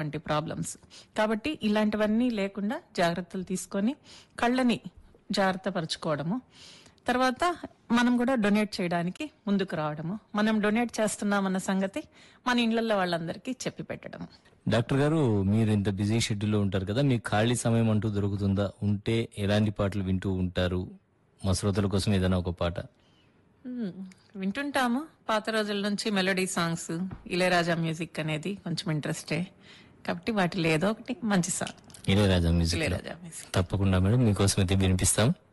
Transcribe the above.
వచ్చేటువంటి ప్రాబ్లమ్స్ కాబట్టి ఇలాంటివన్నీ లేకుండా జాగ్రత్తలు తీసుకొని కళ్ళని జాగ్రత్త పరచుకోవడము తర్వాత మనం కూడా డొనేట్ చేయడానికి ముందుకు రావడము మనం డొనేట్ చేస్తున్నామన్న సంగతి మన ఇళ్లలో వాళ్ళందరికీ చెప్పి పెట్టడం డాక్టర్ గారు మీరు ఇంత బిజీ షెడ్యూల్లో ఉంటారు కదా మీకు ఖాళీ సమయం అంటూ దొరుకుతుందా ఉంటే ఎలాంటి పాటలు వింటూ ఉంటారు మా శ్రోతల కోసం ఏదైనా ఒక పాట మ్మ్. వింటుంటాము పాత రోజుల నుంచి మెలోడీ సాంగ్స్ ఇళయరాజా మ్యూజిక్ అనేది కొంచెం ఇంట్రెస్టే కాబట్టి వాటిలో ఏదో ఒకటి మంచి song Ilaiyaraaja music Ilaiyaraaja music తప్పకుండా మేడం మీకోసం అయితే వినిపిస్తాం